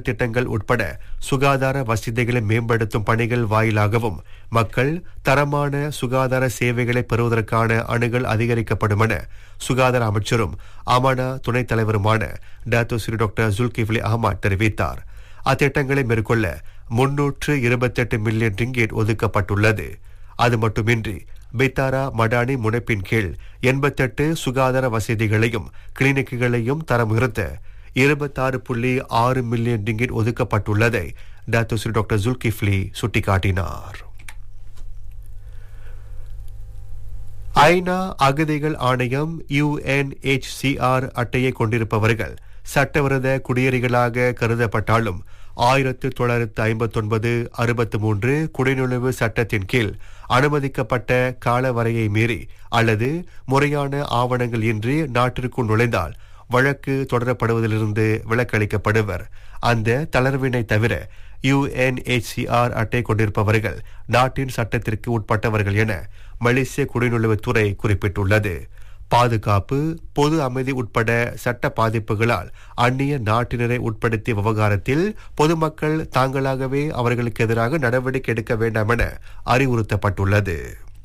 திட்டங்கள் உட்பட சுகாதார வசதிகளை மேம்படுத்தும் பணிகள் வாயிலாகவும் மக்கள் தரமான சுகாதார சேவைகளை பெறுவதற்கான அணுகல் அதிகரிக்கப்படும் என சுகாதார அமைச்சரும் அமானா துணைத் தலைவருமான doctor Sri doctor Zulkifli Ahmad தெரிவித்தார் அத்திட்டங்களை மேற்கொள்ள முன்னூற்று இருபத்தெட்டு மில்லியன் ரிங்கேட் ஒதுக்கப்பட்டுள்ளது அது மட்டுமின்றி பித்தாரா மடானி முனைப்பின் கீழ் எண்பத்தெட்டு சுகாதார வசதிகளையும் கிளினிக்குகளையும் தரம் உயர்த்த இருபத்தாறு புள்ளி ஆறு மில்லியன் ரிங்கிட் ஒதுக்கப்பட்டுள்ளதை டாக்டர் ஸ்ரீ டாக்டர் ஜுல்கிஃப்லி சுட்டிக்காட்டினார் ஐநா அகதிகள் ஆணையம் யுஎன்ஹெச்சிஆர் அட்டையை கொண்டிருப்பவர்கள் சட்டவிரோத குடியேறிகளாக கருதப்பட்டாலும் ஆயிரத்து தொள்ளாயிரத்து ஐம்பத்தொன்பது அறுபத்து மூன்று குடிநுழைவு சட்டத்தின் கீழ் அனுமதிக்கப்பட்ட காலவரையை மீறி அல்லது முறையான ஆவணங்கள் இன்றி நாட்டிற்குள் நுழைந்தால் வழக்கு தொடரப்படுவதிலிருந்து விலக்களிக்கப்படுவர் அந்த தளர்வினை தவிர யுஎன்ஹெச்சிஆர் அட்டை கொண்டிருப்பவர்கள் நாட்டின் சட்டத்திற்கு உட்பட்டவர்கள் என மலேசிய குடிநுழைவுத்துறை குறிப்பிட்டுள்ளது பாதுகாப்பு பொது அமைதி உட்பட சட்ட பாதிப்புகளால் அந்நிய நாட்டினரை உட்படுத்திய விவகாரத்தில் பொதுமக்கள் தாங்களாகவே அவர்களுக்கு எதிராக நடவடிக்கை எடுக்க வேண்டாம் என அறிவுறுத்தப்பட்டுள்ளது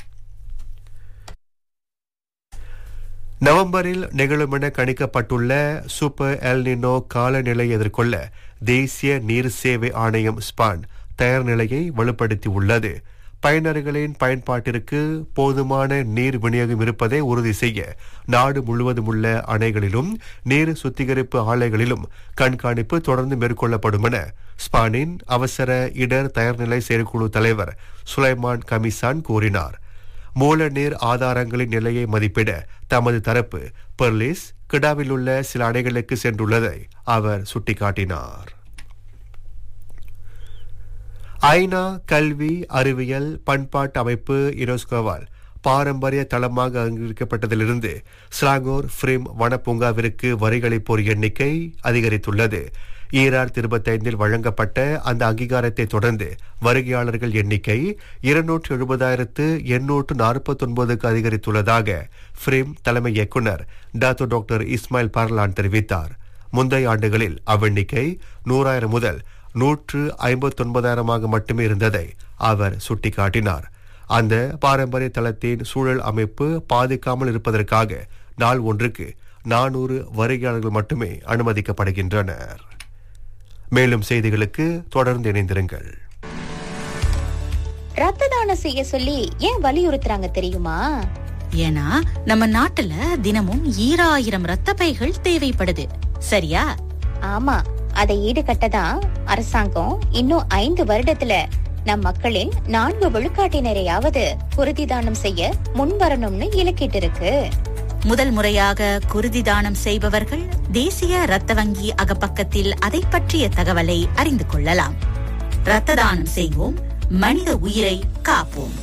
நவம்பரில் நிகழுமென கணிக்கப்பட்டுள்ள சூப்பர் எல்னினோ காலநிலை எதிர்கொள்ள தேசிய நீர் சேவை ஆணையம் ஸ்பான் தயார் நிலையை வலுப்படுத்தியுள்ளது பயனர்களின் பயன்பாட்டிற்கு போதுமான நீர் விநியோகம் இருப்பதை உறுதி செய்ய நாடு முழுவதும் உள்ள அணைகளிலும் நீர் சுத்திகரிப்பு ஆலைகளிலும் கண்காணிப்பு தொடர்ந்து மேற்கொள்ளப்படும் என ஸ்பானின் அவசர இடர் தயார்நிலை செயற்குழு தலைவர் சுலைமான் கமிசான் கூறினார் மூல நீர் ஆதாரங்களின் நிலையை மதிப்பிட தமது தரப்பு பெர்லிஸ் கிடாவில் உள்ள சில அணைகளுக்கு சென்றுள்ளதை அவர் சுட்டிக்காட்டினார் ஐநா கல்வி அறிவியல் பண்பாட்டு அமைப்பு யுனெஸ்கோவால் பாரம்பரிய தளமாக அங்கீகரிக்கப்பட்டதிலிருந்து ஸ்லாங்கோர் ஃப்ரிம் வனப்பூங்காவிற்கு வரிகளிப்போர் எண்ணிக்கை அதிகரித்துள்ளது ஈராயிரத்தி இருபத்தைந்தில் வழங்கப்பட்ட அந்த அங்கீகாரத்தை தொடர்ந்து வருகையாளர்கள் எண்ணிக்கை இருநூற்று எழுபதாயிரத்து எண்ணூற்று நாற்பத்தொன்பதுக்கு அதிகரித்துள்ளதாக ஃப்ரிம் தலைமை இயக்குநர் டாக்டர் டாக்டர் இஸ்மாயில் பார்லான் தெரிவித்தார் முந்தைய ஆண்டுகளில் அவ்வெண்ணிக்கை நூறாயிரம் முதல் நூற்று ஐம்பத்தொன்பதாயிரமாக மட்டுமே இருந்ததை அவர் சுட்டிக்காட்டினார் அந்த பாரம்பரிய தளத்தின் சூழல் அமைப்பு பாதிக்காமல் இருப்பதற்காக நாள் ஒன்றுக்கு நானூறு வருகையாளர்கள் மட்டுமே அனுமதிக்கப்படுகின்றனர் மேலும் செய்திகளுக்கு தொடர்ந்து இணைந்திருங்கள் ரத்த தானம் செய்ய சொல்லி ஏன் வலியுறுத்துறாங்க தெரியுமா ஏன்னா நம்ம நாட்டுல தினமும் ஈராயிரம் ரத்த பைகள் தேவைப்படுது சரியா ஆமா அதை ஈடுகட்டதான் அரசாங்கம் இன்னும் ஐந்து வருடத்துல நம் மக்களின் நான்கு விழுக்காட்டினரையாவது குருதி தானம் செய்ய முன்வரணும்னு இலக்கிட்டு இருக்கு முதல் முறையாக குருதி தானம் செய்பவர்கள் தேசிய ரத்த வங்கி அகப்பக்கத்தில் அதை பற்றிய தகவலை அறிந்து கொள்ளலாம் ரத்த தானம் செய்வோம் மனித உயிரை காப்போம்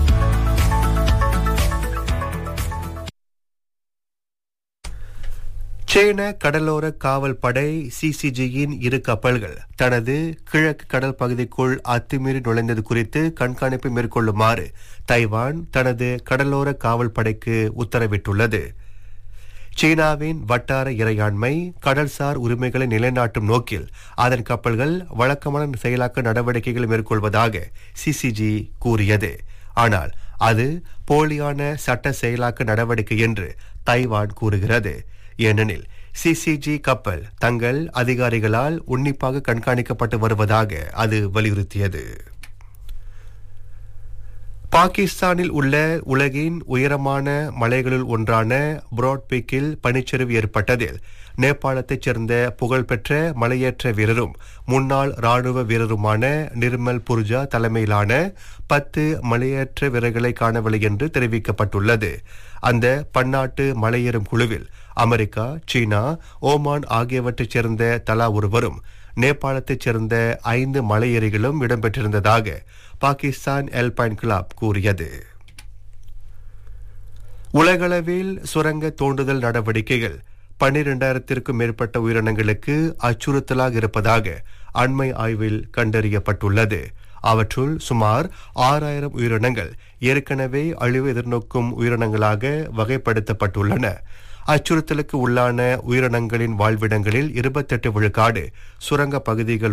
சீன கடலோர காவல் படை சிசிஜியின் இரு கப்பல்கள் தனது கிழக்கு கடல் பகுதிக்குள் அத்துமீறி நுழைந்தது குறித்து கண்காணிப்பு மேற்கொள்ளுமாறு தைவான் தனது கடலோர காவல் படைக்கு உத்தரவிட்டுள்ளது சீனாவின் வட்டார இறையாண்மை கடல்சார் உரிமைகளை நிலைநாட்டும் நோக்கில் அதன் கப்பல்கள் வழக்கமான செயலாக்க நடவடிக்கைகளை மேற்கொள்வதாக சிசிஜி கூறியது ஆனால் அது போலியான சட்ட செயலாக்க நடவடிக்கை என்று தைவான் கூறுகிறது ஏனெனில் சிசிஜி கப்பல் தங்கள் அதிகாரிகளால் உன்னிப்பாக கண்காணிக்கப்பட்டு வருவதாக அது வலியுறுத்தியது பாகிஸ்தானில் உள்ள உலகின் உயரமான மலைகளுள் ஒன்றான புராட்பீக்கில் பனிச்சரிவு ஏற்பட்டதில் நேபாளத்தைச் சேர்ந்த புகழ்பெற்ற மலையேற்ற வீரரும் முன்னாள் ராணுவ வீரருமான நிர்மல் புர்ஜா தலைமையிலான பத்து மலையேற்ற வீரர்களை காணவில்லை என்று தெரிவிக்கப்பட்டுள்ளது அந்த பன்னாட்டு மலையேறும் குழுவில் அமெரிக்கா சீனா ஓமான் ஆகியவற்றைச் சேர்ந்த தலா ஒருவரும் நேபாளத்தைச் சேர்ந்த ஐந்து மலையேறிகளும் இடம்பெற்றிருந்ததாக பாகிஸ்தான் எல்பைன் கிளப் கூறியது உலகளவில் சுரங்க தோண்டுதல் நடவடிக்கைகள் பன்னிரண்டாயிரத்திற்கும் மேற்பட்ட உயிரினங்களுக்கு அச்சுறுத்தலாக இருப்பதாக அண்மை ஆய்வில் கண்டறியப்பட்டுள்ளது அவற்றுள் சுமார் ஆறாயிரம் உயிரினங்கள் ஏற்கனவே அழிவு எதிர்நோக்கும் உயிரினங்களாக வகைப்படுத்தப்பட்டுள்ளன அச்சுறுத்தலுக்கு உள்ளான உயிரினங்களின் வாழ்விடங்களில் இருபத்தெட்டு விழுக்காடு சுரங்க பகுதிகள்